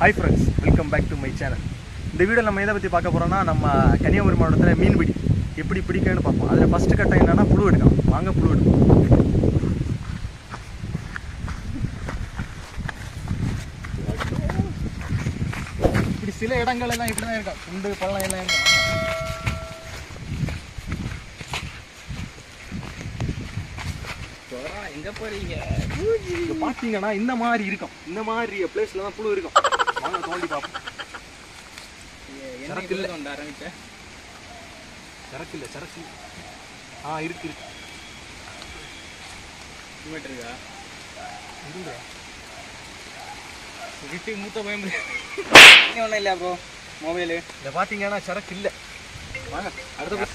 Hi friends welcome back to my channel இந்த video நம்ம எதை பற்றி பார்க்க போகிறோம்னா நம்ம கன்னியாகுமரி மாவட்டத்தில் மீன்பிடி எப்படி பிடிக்கணும்னு பார்ப்போம் அதில் ஃபஸ்ட்டு கட்டம் என்னன்னா புழு எடுக்கலாம் வாங்க புழு எடுப்போம் இப்படி சில இடங்கள் எல்லாம் இப்படி தான் இருக்கும் குண்டு பள்ளம் எல்லாம் இருக்கும் எங்க போறீங்க இங்க பார்த்தீங்கன்னா இந்த மாதிரி இருக்கும் இந்த மாதிரி பிளேஸ்ல தான் புழு இருக்கும் வாங்க தோண்டி பார்ப்போம் என்ன சரக்கு இல்ல. இதுல கொண்டு ஆரம்பிச்ச சரக்கு இல்லை சரக்கு இல்ல. ஆ இருக்கு இருக்கு இன்வெர்டர் இருக்கா இருங்க. விட்டு மூத்த பயம் ஒன்றும் இல்லையா ப்ரோ மொபைலு இதை பார்த்தீங்கன்னா சரக்கு இல்லை வாங்க அடுத்த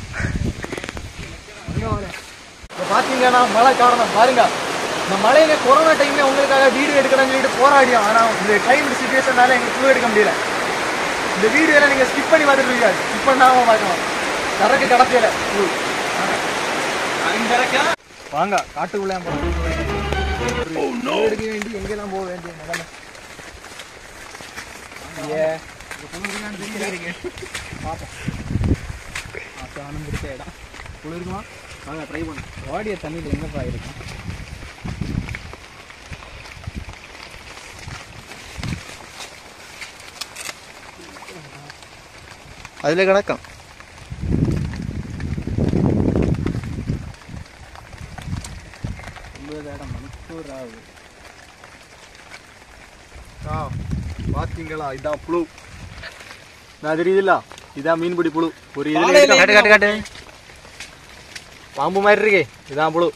இப்போ பார்த்தீங்கன்னா மழை காரணம் பாருங்க இந்த மழையில கொரோனா டைம்ல உங்களுக்காக வீடியோ எடுக்கணும்னு சொல்லிட்டு போராடியோம் ஆனால் இந்த டைம் சுச்சுவேஷனால எங்களுக்கு புழு எடுக்க முடியல இந்த வீடியோல நீங்க ஸ்கிப் பண்ணி பார்த்துட்டு இருக்கீங்க ஸ்கிப் பண்ணாம பார்க்கலாம் சரக்கு கடத்தையில புழு அங்கறக்கா வாங்க காட்டுக்குள்ளே போகிறோம் எடுக்க வேண்டி எங்கெல்லாம் போக வேண்டிய முதல்ல ஏ பார்ப்போம் சாணம் பிடிச்ச இடம் புழு இருக்குமா வாங்க ட்ரை பண்ணு ஓடிய தண்ணியில் எங்கப்பா இருக்கும் அதில் கிடக்கும் ஒன்பது இடம் மணிக்கூர் ஆகுது ஆ பார்த்தீங்களா இதான் புழு நான் தெரியுதுல்ல இதான் மீன்பிடி புழு ஒரு இதுல பாலையில இருக்கா? காட்டு, காட்டு, காட்டு. பாம்பு மாதிரி இருக்கே இதான் புழு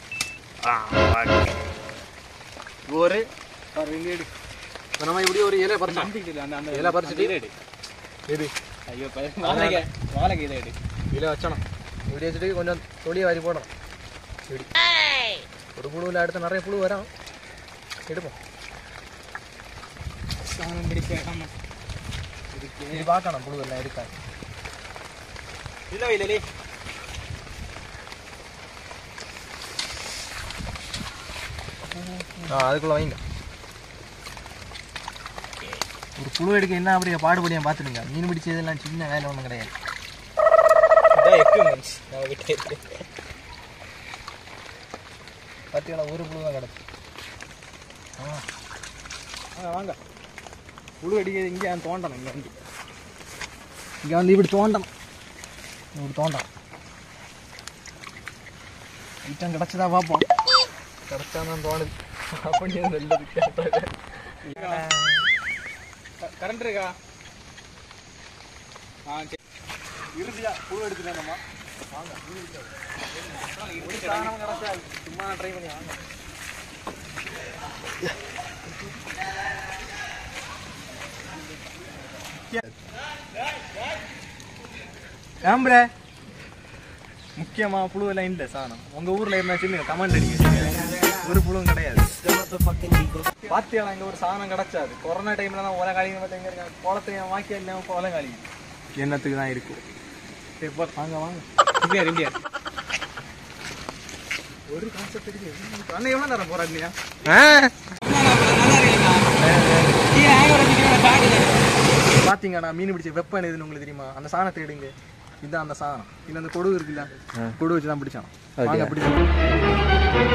ஒரு ஒரு ரெண்டு எடு. இப்ப நம்ம இப்படி ஒரு இலை பறிச்சோம் நம்பிக்கை அந்த அந்த இதெல்லாம் பறிச்சுட்டு? இதை எடு. எது ஐயோ பய- வாழைக்கு வாழைக்கு இதை எடு இலை வச்சணும் இப்படி வச்சுட்டு கொஞ்சம் தொழியை வாரி போடணும் இப்படி ஒரு புழுவில் அடுத்து நிறைய புழு வரும் எடுப்போம் சாணம் பிடிச்ச இடம் இது பார்க்கணும் புழு எல்லாம் இருக்காது இல்லை இல்லை ஆ அதுக்குள்ள வைங்க ஒரு புழு எடுக்க என்ன அப்படி பாடுபடியா பார்த்துடுங்க மீன் பிடிச்சதெல்லாம் சின்ன வேலை ஒன்றும் கிடையாது இதான் எக்யூப்மெண்ட்ஸ் நம்ம கிட்ட இருக்கு பார்த்தீங்களா ஒரு புழு தான் கிடக்கு ஆ ஆ வாங்க புழு அடிக்கிறது இங்கே தோண்டணும் இங்கே வந்து இங்கே வந்து இப்படி தோண்டணும் இப்படி தோண்டணும் ஐட்டம் கிடச்சதா பார்ப்போம் கிடச்சா தான் தோணுது அப்படி நல்லது கேட்டாங்க கரண்ட் இருக்கா ஆ சரி இறுதியா புழு எடுத்துட்டேன் நம்ம வாங்க ஒரு சாணம் கிடச்சா சும்மா ட்ரை பண்ணி வாங்க ஏம்புற முக்கியமா புழு எல்லாம் இல்லை சாணம் உங்க ஊர்ல இருந்தாச்சுன்னு கமெண்ட் அடிங்க ஒரு புழுவும் கிடையாது பாத்தியாளா இங்க ஒரு சாணம் கிடைச்சாது கொரோனா டைம்ல தான் ஓலை காலிங்க பார்த்தீங்க இருக்காங்க குளத்தையும் வாக்கியா இல்லாம ஓலை காலி என்னத்துக்கு தான் இருக்கு சரி போ வாங்க வாங்க இந்தியா இந்தியா ஒரு கான்செப்ட் இருக்கு அண்ணன் எவ்வளோ நேரம் போராடினியா பாத்தீங்கன்னா மீன் பிடிச்ச வெப்பம் எதுன்னு உங்களுக்கு தெரியுமா அந்த சாணத்தை எடுங்க இதுதான் அந்த சாணம் இல்ல அந்த கொடுவு இருக்குல்ல கொடுவு வச்சு தான் பிடிச்சான் வாங்க பிடிச்சோம்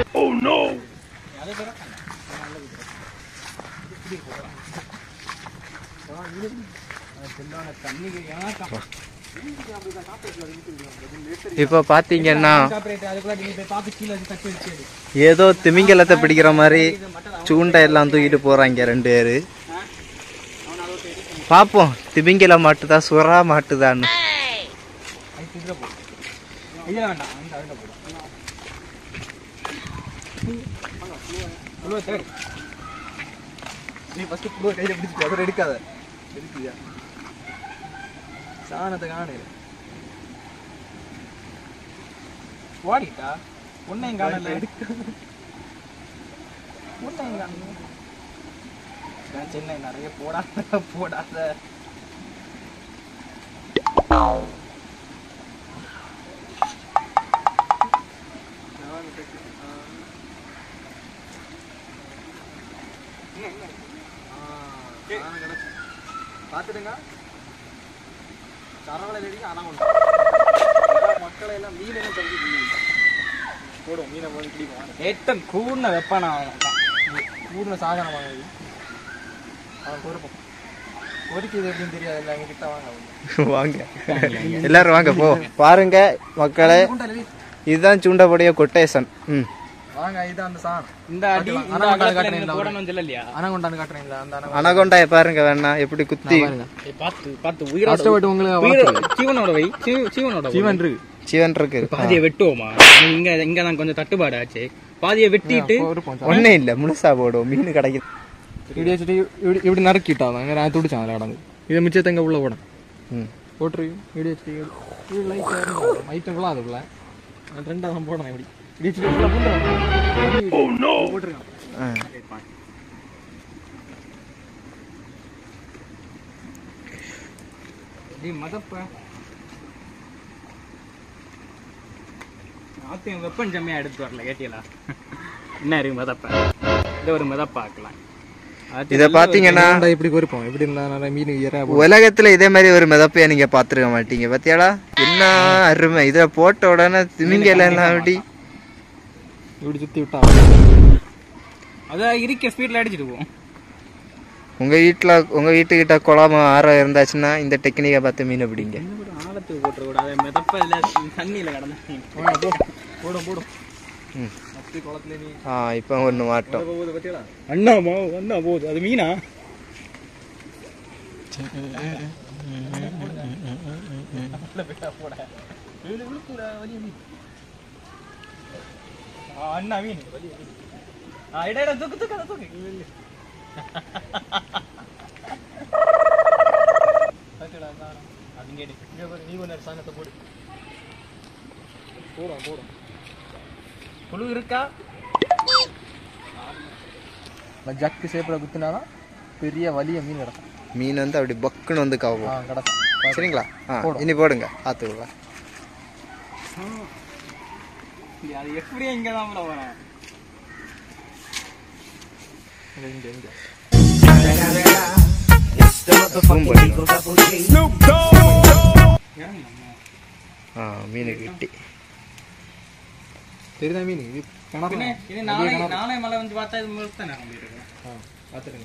இப்போ பார்த்தீங்கன்னா அதுக்குள்ள நீ போய் பார்த்து கீழே வச்சு தட்டி வச்சு எடு. ஏதோ திமிங்கலத்தை பிடிக்கிற மாதிரி சூண்டை எல்லாம் தூக்கிட்டு போறாங்க ரெண்டு பேரு பார்ப்போம் திமிங்கலம் மாட்டுதா சுறா மாட்டுதான்னு இதுல வேண்டாம் அந்த அதுல போடு புழுவை தேடு நீ ஃபர்ஸ்ட் புழுவை கையில பிடிச்சிட்டு அப்புறம் எடுக்காத எடுக்கியா சாணத்தை காணு ஓடிட்டா ஒன்னையும் காணல ஒன்னையும் காணல நான் சென்னை நிறைய போடாத போடாத பார்த்துடுங்க சரவலை அடிக்க ஆனால் மக்களை எல்லாம் மீன் என்ன தம்பி போடும் மீனை போய் பிடிக்கும் ஏட்டம் கூர்ன வெப்பனா ஊர்ல சாதனம் வாங்குது அவன் பொறுப்போம் பொறிக்கிறது எப்படின்னு தெரியாது இல்லை எங்க கிட்ட வாங்க வாங்க எல்லாரும் வாங்க போ பாருங்க மக்களே இதுதான் சூண்டக்கூடிய கொட்டேஷன் ம் வாங்க இதான் அந்த சாணம் இந்த அடி பாக்கலாம். இந்த அனகொண்டா அகலத்துல காட்டுறேன் நீங்க போடணும்னு சொல்லலையா அனகொண்டான்னு காட்டுறீங்களா அந்த அனகொண்டா அனகொண்டாய பாருங்க வேணா எப்படி குத்தி ஏய், பார்த்து பார்த்து உயிரோட கஷ்டப்பட்டு உங்களுக்கு உயிரோட சீவனோட வை சீவ- சீவனோட வை. ஜீவன் இருக்கு ஜீவன் இருக்கு பாதியை வெட்டுவோமா இங்க இங்க தான் கொஞ்சம் தட்டுப்பாடு ஆச்சு பாதியை வெட்டிட்டு இருப்போம் ஒன்றும் இல்லை முழுசா போடும் மீன் கிடைக்குது இப்படி வச்சுட்டு இப்படி இப்படி நறுக்கிட்டாங்க அங்கே நான் துடிச்சான் அதில் கடந்து இதை மிச்சத்தை இங்கே உள்ள போடும் ம் போட்டுரு இப்படி வச்சுட்டு இது லைட் ஐட்டங்களாம் அதுக்குள்ள நான் ரெண்டாவது போடணும் இப்படி இப்படி வச்சுட்டு உள்ள பூண்டுறேன் போட்டுருக்கேன் ஆ டேய் மதப்ப ஆத்தையும் வெப்பன் ஜம்மையா எடுத்து வரல கேட்டியலா என்ன இருக்கு மதப்ப இதை ஒரு மதப்ப ஆக்கலாம் அது இத பாத்தீங்கன்னா ஏன்டா இப்படி பொறுப்போம் இப்படி இருந்தா நிறைய மீன் இற உலகத்துல இதே மாதிரி ஒரு மிதப்பைய நீங்க பாத்துருக்க மாட்டீங்க பாத்தியாடா என்ன அருமை இதுல போட்ட உடனே திமிங்கல எல்லாம் அப்படி இப்படி சுத்தி விட்டா அதான் இருக்க ஸ்பீட்ல அடிச்சிட்டு போவோம் உங்க வீட்டுல உங்க வீட்டுக்கிட்ட குளம் ஆறம் இருந்தாச்சுன்னா இந்த டெக்னிக்கை பார்த்து மீன் பிடிங்க ஒரு ஆழத்துக்கு போட்டுற கூடாது மிதப்ப இல்ல தண்ணியில கடந்த வாங்க, போ. போடும் போடும் ம். மத்தி குளத்துல நீ ஆ இப்போ ஒண்ணு மாட்டோம் போகுது பத்தியலா அண்ணா மா அண்ணா போகுது அது மீனா ஆ, அண்ணா மீன் ஆ, இட, இட, தூக்கு, தூக்கு, அதை தூக்கு. பத்தியலா சாணம் அது இங்க எடு. இங்க பாரு, நீ கொஞ்சம் சாணத்தை போடு போடும் போடும் புழு இருக்கா ஜக்கு சேப்பில் குத்துனாதான் பெரிய வலிய மீன் கிடக்கும் மீன் வந்து அப்படி பக்குன்னு வந்து ஆ காவும் கிடக்கும் சரிங்களா ஆ போடும். இனி போடுங்க ஆத்துக்குள்ள இது அது எப்படி இங்க தான் வரேன் இங்க இங்க zoom பண்ணிடுங்க. ஆ மீன் கிட்டி தெரியுதா மீன் இது கிணறு இது நாளை நாளை மழை வந்து பார்த்தா இது முழுத்த நேரம் இருக்கு ஆ பார்த்துருங்க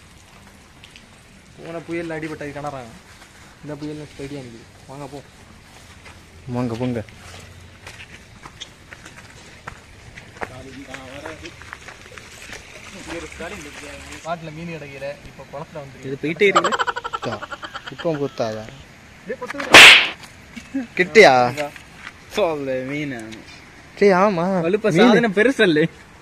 போன புயல் அடிபட்டது கிணறாங்க இந்த புயல் ஸ்டெடியாக நிற்குது வாங்க போ வாங்க போங்க காட்டில் மீன் கிடைக்கல இப்போ குளத்துல வந்துருக்கு இது போயிட்டே இருக்கு இப்போ குத்தாதா கிட்டியா சொல்ல மீன் டேய் ஆமா வலுப்ப சாதனை பெருசல்ல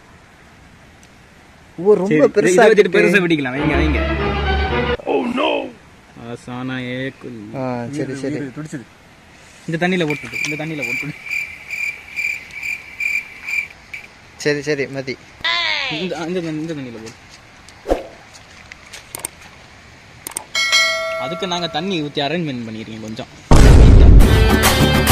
ஓ ரொம்ப பெருசா இதை வச்சுட்டு இருக்கு. பெருசா பிடிக்கலாம் வைங்க வைங்க ஓ நோ ஆசானா ஏக்குல் ஆ சரி சரி துடிச்சது இந்த தண்ணியில போட்டுடு இந்த தண்ணியில போட்டுடு சரி சரி மதி இந்த இந்த தண்ணி- இந்த தண்ணியில போடு அதுக்கு நாங்க தண்ணி ஊத்தி அரேஞ்ச்மெண்ட் பண்ணிருக்கீங்க கொஞ்சம்